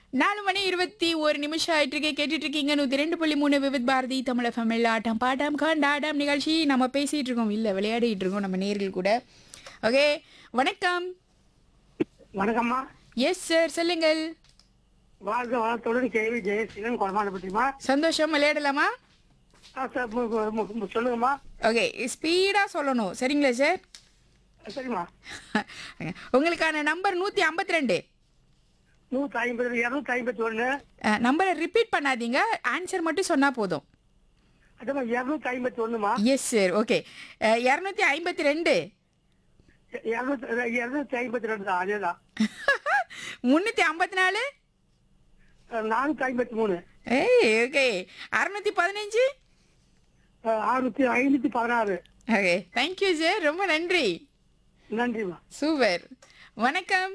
நாலு மணி இருபத்தி ஒரு நிமிஷம் ஆயிட்டு இருக்கே கேட்டுட்டு இருக்கீங்க நூத்தி ரெண்டு புள்ளி மூணு விவித் பாரதி தமிழ் ஃபமிழ் ஆட்டம் பாட்டம் காண்டாட்டம் நிகழ்ச்சி நம்ம பேசிட்டு இருக்கோம் இல்ல விளையாடிட்டு இருக்கோம் நம்ம நேர்கள் கூட ஓகே வணக்கம் வணக்கம்மா எஸ் சார் சொல்லுங்கள் வாழ்க வளத்துடன் கேவி ஜெயசீலன் குழந்தை பற்றிமா சந்தோஷம் விளையாடலாமா சார் மு- மு- மு- மு- சொல்லுங்கம்மா ஓகே ஸ்பீடா சொல்லணும் சரிங்களா சார் சரிம்மா உங்களுக்கான நம்பர் நூத்தி ஐம்பத்தி ரெண்டு நூற்றி ஐம்பது இரநூத்தி ஐம்பத்தி ஒன்று நம்பரை ரிப்பீட் பண்ணாதீங்க ஆன்சர் மட்டும் சொன்னா போதும் அதேமா இரநூத்தி ஐம்பத்தி ஒன்றுமா எஸ் சார் ஓகே இரநூத்தி ஐம்பத்தி ரெண்டு இரநூத்தி இரநூத்தி ஐம்பத்தி ரெண்டு தான் அதே தான் முன்னூத்தி ஐம்பத்தி நாலு நானூற்றி ஐம்பத்தி மூணு ஏய் ஓகே அறுநூத்தி பதினஞ்சு அறுநூத்தி ஐநூற்றி பதினாறு ஓகே தேங்க்யூ சார் ரொம்ப நன்றி நன்றிம்மா சூப்பர் வணக்கம்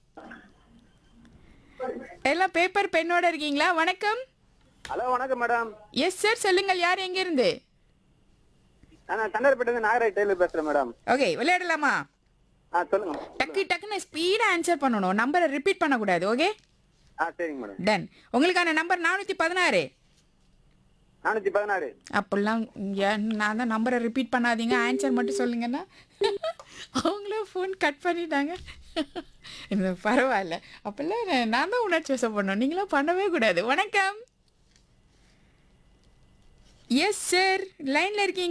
எல்லாம் பேப்பர் பெண்ணோட இருக்கீங்களா வணக்கம் ஹலோ வணக்கம் மேடம் எஸ் சார் சொல்லுங்கள் யார் எங்க இருந்து நான் தண்டர்பேட்டிலிருந்து நாகராஜ் டெய்லர் பேசுறேன் மேடம் ஓகே விளையாடலாமா ஆ சொல்லுங்க டக்கு டக்குன்னு ஸ்பீடா ஆன்சர் பண்ணணும் நம்பரை ரிப்பீட் பண்ணக்கூடாது ஓகே ஆ சரிங்க மேடம் டன் உங்களுக்கான நம்பர் நானூற்றி பதினாறு நானூத்தி பதினாறு அப்படிலாம் ஏன் நான் தான் நம்பரை ரிப்பீட் பண்ணாதீங்க ஆன்சர் மட்டும் சொல்லுங்கன்னா அவங்களும் ஃபோன் கட் பண்ணிட்டாங்க இது பரவாயில்ல அப்பெல்லாம் நான் நான் தான் உணர்ச்சி வசப்படணும் நீங்களும் பண்ணவே கூடாது வணக்கம் எஸ் சார் லைனில் இருக்கீங்க